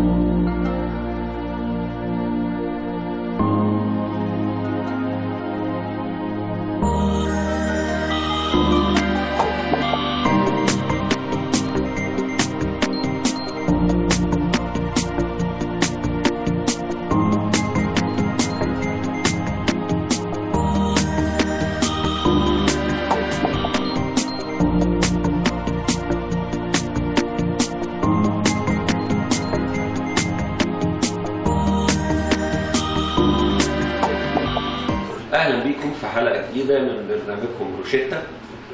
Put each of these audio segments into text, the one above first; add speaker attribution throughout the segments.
Speaker 1: اهلا بيكم في حلقه جديده من برنامجكم روشيتا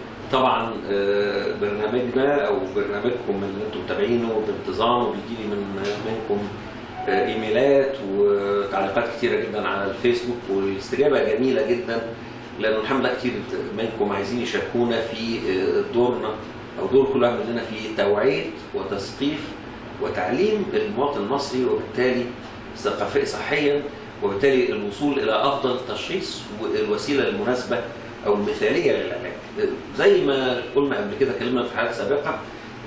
Speaker 1: طبعا آه، برنامجنا او برنامجكم اللي انتم متابعينه بانتظام وبيجي لي من منكم آه، ايميلات وتعليقات كتيره جدا على الفيسبوك والاستجابه جميله جدا لان الحمد لله كتير منكم عايزين يشاركونا في آه، دورنا او دور كل واحد مننا في توعيه وتثقيف وتعليم المواطن المصري وبالتالي ثقافيا صحيا وبالتالي الوصول الى افضل تشخيص والوسيله المناسبه او المثاليه للعلاج. زي ما قلنا قبل كده اتكلمنا في حلقات سابقه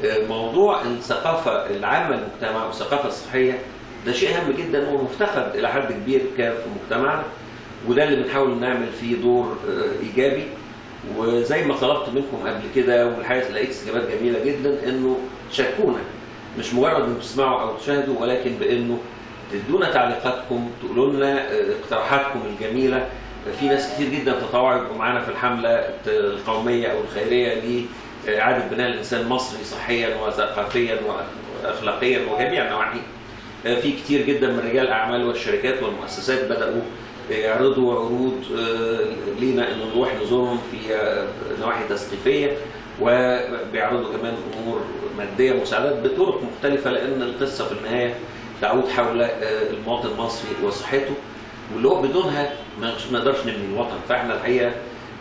Speaker 1: موضوع الثقافه العامه للمجتمع والثقافه الصحيه ده شيء هام جدا ومفتقد الى حد كبير كان في مجتمعنا وده اللي بنحاول نعمل فيه دور ايجابي وزي ما طلبت منكم قبل كده والحقيقه لقيت استجابات جميله جدا انه شاركونا مش مجرد ان تسمعوا او تشاهدوا ولكن بانه تدونا تعليقاتكم تقولوا لنا اقتراحاتكم الجميله في ناس كتير جدا تطوعوا يبقوا معانا في الحمله القوميه او الخيريه لاعاده بناء الانسان المصري صحيا وثقافيا واخلاقيا وجميع النواحي. في كتير جدا من رجال الاعمال والشركات والمؤسسات بداوا يعرضوا عروض لينا ان نروح نزورهم في نواحي تثقيفيه وبيعرضوا كمان امور ماديه مساعدات بطرق مختلفه لان القصه في النهايه تعود حول المواطن المصري وصحته واللي هو بدونها ما نقدرش نبني الوطن فاحنا الحقيقه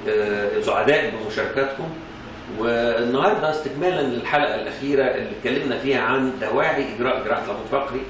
Speaker 1: سعداء بمشاركاتكم والنهارده استكمالا للحلقه الاخيره اللي اتكلمنا فيها عن دواعي اجراء جراحه العمود الفقري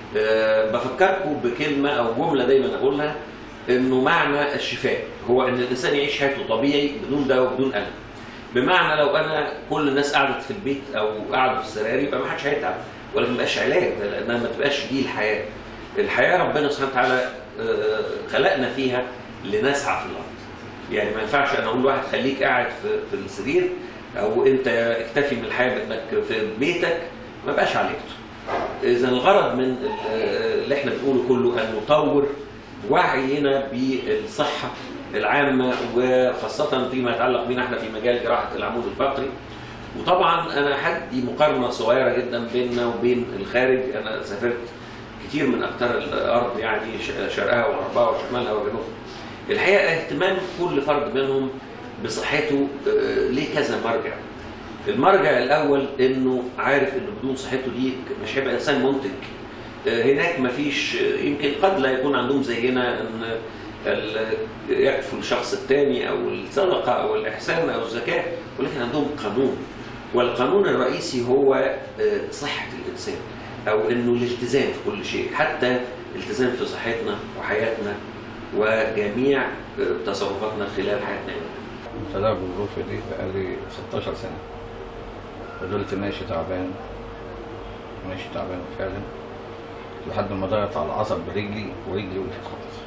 Speaker 1: بفكركم بكلمه او جمله دايما اقولها انه معنى الشفاء هو ان الانسان يعيش حياته طبيعي بدون دواء وبدون الم بمعنى لو انا كل الناس قعدت في البيت او قعدوا في السراير يبقى ما حدش هيتعب ولا ما يبقاش علاج لانها ما تبقاش دي الحياه. الحياه ربنا سبحانه وتعالى خلقنا فيها لنسعى في الارض. يعني ما ينفعش انا اقول لواحد خليك قاعد في, في السرير او انت اكتفي من الحياه بانك في بيتك ما بقاش عالجته. اذا الغرض من اللي احنا بنقوله كله ان نطور وعينا بالصحه العامه وخاصه فيما يتعلق بنا احنا في مجال جراحه العمود الفقري. وطبعا انا هدي مقارنه صغيره جدا بيننا وبين الخارج انا سافرت كتير من اقطار الارض يعني شرقها وغربها وشمالها وجنوبها. الحقيقه اهتمام كل فرد منهم بصحته ليه كذا مرجع. المرجع الاول انه عارف انه بدون صحته دي مش هيبقى انسان منتج. هناك مفيش يمكن قد لا يكون عندهم زينا ان يكفوا الشخص الثاني او الصدقه او الاحسان او الزكاه ولكن عندهم قانون والقانون الرئيسي هو صحة الإنسان أو إنه الالتزام في كل شيء حتى الالتزام في صحتنا وحياتنا وجميع تصرفاتنا خلال حياتنا
Speaker 2: ابتدى بالظروف دي بقالي 16 سنة فضلت ماشي تعبان ماشي تعبان فعلا لحد ما ضغط على العصب برجلي ورجلي وقفت خالص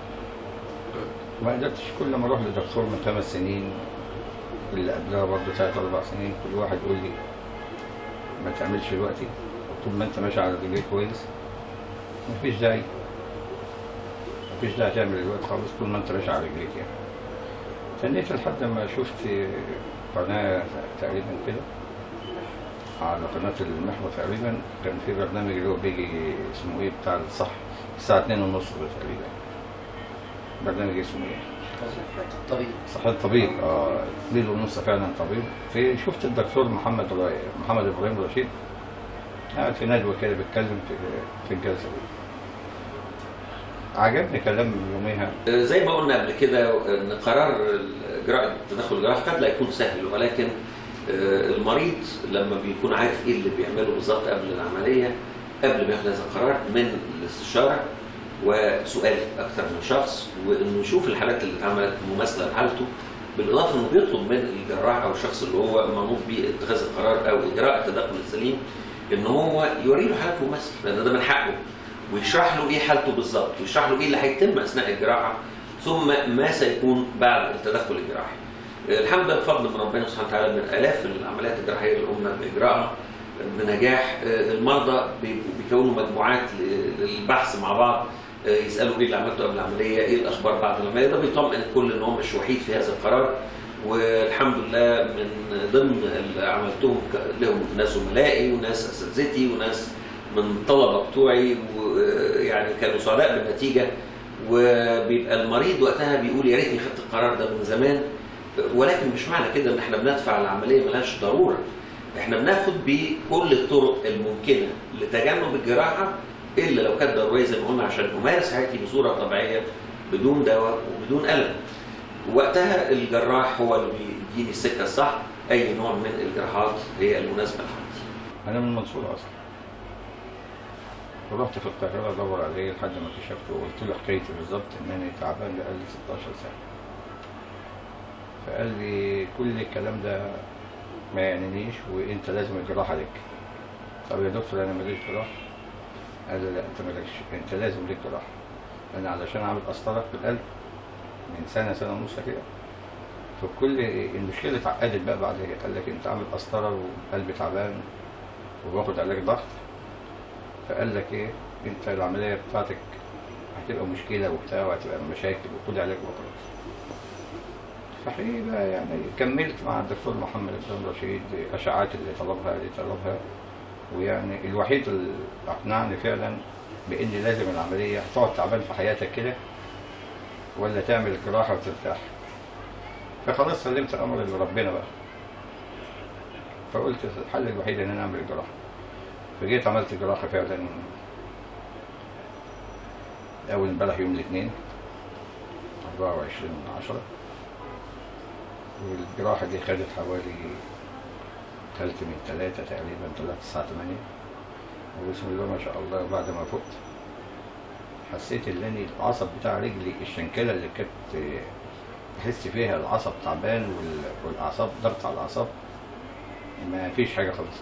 Speaker 2: ما قدرتش كل ما اروح لدكتور من خمس سنين اللي قبلها برضه ثلاث اربع سنين كل واحد يقول لي ما تعملش دلوقتي طول ما انت ماشي على رجليك كويس مفيش داعي مفيش داعي تعمل دلوقتي خالص طول ما انت ماشي على رجليك يعني استنيت لحد ما شفت قناة تقريبا كده على قناة المحور تقريبا كان في برنامج اللي هو بيجي اسمه ايه بتاع الصح الساعة اتنين ونص تقريبا برنامج اسمه ايه؟
Speaker 3: طبيب
Speaker 2: صحيح طبيب اه ليل ونص فعلا طبيب في شفت الدكتور محمد محمد ابراهيم رشيد قاعد في ندوه كده بيتكلم في في الجلسه دي عجبني كلام يوميها
Speaker 1: زي ما قلنا قبل كده ان قرار اجراء التدخل الجراحي قد لا يكون سهل ولكن المريض لما بيكون عارف ايه اللي بيعمله بالظبط قبل العمليه قبل ما ياخد هذا القرار من الاستشاره وسؤال اكثر من شخص وانه يشوف الحالات اللي اتعملت مماثله لحالته بالاضافه انه بيطلب من الجراح او الشخص اللي هو منوط باتخاذ القرار او اجراء التدخل السليم ان هو يوري له حالات مماثله لان ده من حقه ويشرح له ايه حالته بالظبط ويشرح له ايه اللي هيتم اثناء الجراحه ثم ما سيكون بعد التدخل الجراحي الحمد لله بفضل من ربنا سبحانه وتعالى من الاف العمليات الجراحيه اللي قمنا باجراءها بنجاح المرضى بيكونوا مجموعات للبحث مع بعض يسالوا ايه اللي عملته قبل العمليه ايه الاخبار بعد العمليه ده بيطمئن الكل ان هو مش وحيد في هذا القرار والحمد لله من ضمن اللي عملتهم لهم ناس زملائي وناس اساتذتي وناس من طلبه بتوعي ويعني كانوا سعداء بالنتيجه وبيبقى المريض وقتها بيقول يا ريتني خدت القرار ده من زمان ولكن مش معنى كده ان احنا بندفع العمليه ملهاش ضروره احنا بناخد بكل الطرق الممكنه لتجنب الجراحه الا لو كانت ضروريه زي ما قلنا عشان امارس حياتي بصوره طبيعيه بدون دواء وبدون الم. وقتها الجراح هو اللي بيديني السكه الصح اي نوع من الجراحات هي المناسبه لحالتي.
Speaker 2: انا من المنصوره اصلا ورحت في القاهرة أدور عليه لحد ما كشفته وقلت له حكايتي بالظبط إن أنا تعبان بقالي 16 سنة. فقال لي كل الكلام ده ما يعنينيش وأنت لازم الجراحة لك. طب يا دكتور أنا ماليش جراحة. قال لي لا أنت مالكش أنت لازم ليك جراحة. أنا علشان أعمل قسطرة في القلب من سنة سنة ونص كده فكل المشكلة اتعقدت بقى بعد كده قال لك أنت عامل قسطرة وقلبي تعبان وباخد علاج ضغط فقال لك ايه انت العمليه بتاعتك هتبقى مشكله وبتاع وهتبقى مشاكل وخد علاج وخلاص فحقيقي بقى يعني كملت مع الدكتور محمد بن رشيد اشعاعات اللي طلبها اللي طلبها ويعني الوحيد اللي اقنعني فعلا بان لازم العمليه تقعد تعبان في حياتك كده ولا تعمل جراحه وترتاح فخلاص سلمت الامر لربنا بقى فقلت الحل الوحيد ان انا اعمل جراحه فجيت عملت جراحة فعلا أول امبارح يوم الاثنين 24 من عشرة والجراحة دي خدت حوالي تلت من ثلاثة تقريبا طلعت الساعة 8 وبسم الله ما شاء الله بعد ما فقت حسيت ان اني العصب بتاع رجلي الشنكلة اللي كانت تحس فيها العصب تعبان والاعصاب ضغط على الاعصاب ما فيش حاجة خالص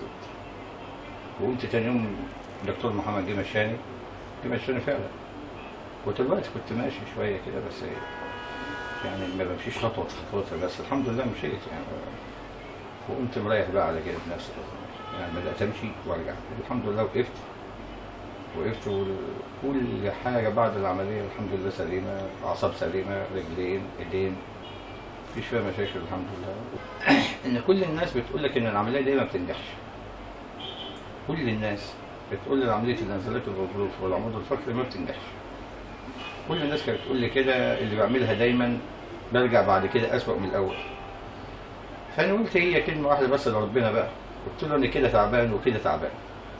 Speaker 2: وقمت تاني يوم الدكتور محمد جه مشاني جه مشاني فعلا ودلوقتي كنت ماشي شوية كده بس يعني ما بمشيش خطوة خطوة بس الحمد لله مشيت يعني وقمت مريح بقى على كده بنفسي يعني بدأت أمشي وأرجع الحمد لله وقفت وقفت وكل حاجة بعد العملية الحمد لله سليمة أعصاب سليمة رجلين إيدين مفيش فيها مشاكل الحمد لله إن كل الناس بتقول لك إن العملية دي ما بتنجحش كل الناس بتقول لي عمليه الانزلاق الغضروف والعمود الفقري ما بتنجحش كل الناس كانت بتقول لي كده اللي بعملها دايما برجع بعد كده اسوأ من الاول فانا قلت هي كلمه واحده بس لربنا بقى قلت له انا كده تعبان وكده تعبان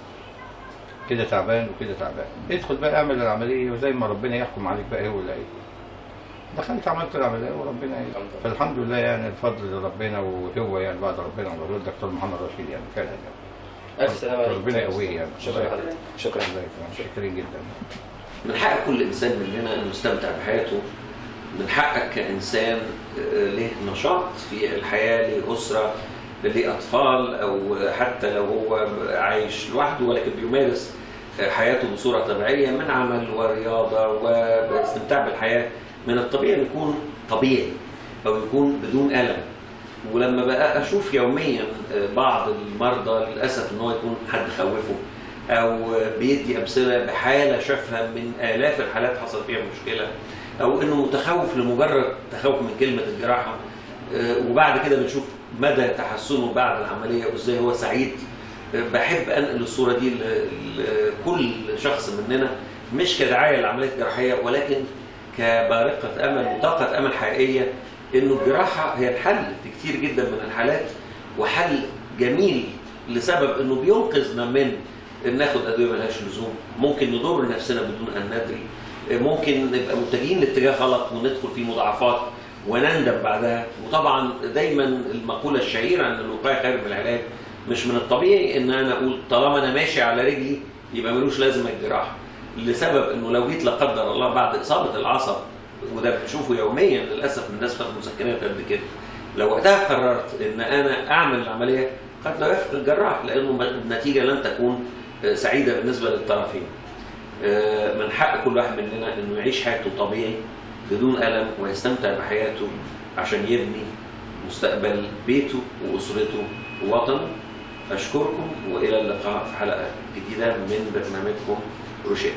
Speaker 2: كده تعبان وكده تعبان ادخل بقى اعمل العمليه وزي ما ربنا يحكم عليك بقى هو اللي هيقول دخلت عملت العمليه وربنا يحكم فالحمد لله يعني الفضل لربنا وهو يعني بعد ربنا وبقول الدكتور محمد رشيد يعني فعلا يعني
Speaker 3: ألف سلامة عليك.
Speaker 2: ربنا يقويه يعني
Speaker 3: شكرا لحضرتك شكرا
Speaker 2: الله يكرمك شاكرين جدا
Speaker 1: من حق كل انسان مننا انه يستمتع بحياته من حقك كانسان آه، له نشاط في الحياه له اسره له اطفال او حتى لو هو عايش لوحده ولكن بيمارس آه، حياته بصوره طبيعيه من عمل ورياضه واستمتاع بالحياه من الطبيعي انه يكون طبيعي او يكون بدون الم ولما بقى اشوف يوميا آه، بعض المرضى للاسف ان هو يكون حد خوفه او بيدي امثله بحاله شافها من الاف الحالات حصل فيها مشكله او انه متخوف لمجرد تخوف من كلمه الجراحه آه، وبعد كده بنشوف مدى تحسنه بعد العمليه وازاي هو سعيد آه، بحب انقل الصوره دي ل- لكل شخص مننا مش كدعايه للعمليه الجراحيه ولكن كبارقه امل وطاقه امل حقيقيه انه الجراحه هي الحل في كتير جدا من الحالات وحل جميل لسبب انه بينقذنا من ان ناخد ادويه ملهاش لزوم ممكن نضر نفسنا بدون ان ندري ممكن نبقى متجهين لاتجاه غلط وندخل في مضاعفات ونندم بعدها وطبعا دايما المقوله الشهيره ان الوقايه خير من العلاج مش من الطبيعي ان انا اقول طالما انا ماشي على رجلي يبقى ملوش لازمه الجراحه لسبب انه لو جيت لا قدر الله بعد اصابه العصب وده بنشوفه يوميا للاسف الناس بتاخد مسكنات قد كده لو وقتها قررت ان انا اعمل العمليه قد لا يوافق الجراح لانه النتيجه لن تكون آه، سعيده بالنسبه للطرفين. آه، من حق كل واحد مننا انه يعيش حياته طبيعي بدون الم ويستمتع بحياته عشان يبني مستقبل بيته واسرته ووطنه. اشكركم والى اللقاء في حلقه جديده من برنامجكم روشيت.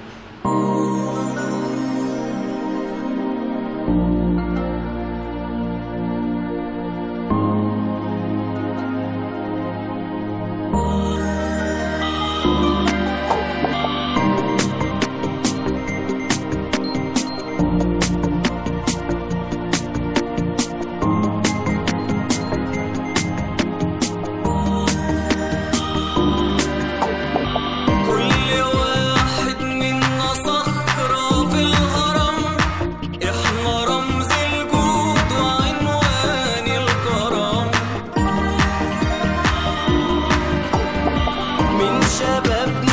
Speaker 4: كل واحد منا صخرة في الهرم احنا رمز الجود وعنوان الكرم من شبابنا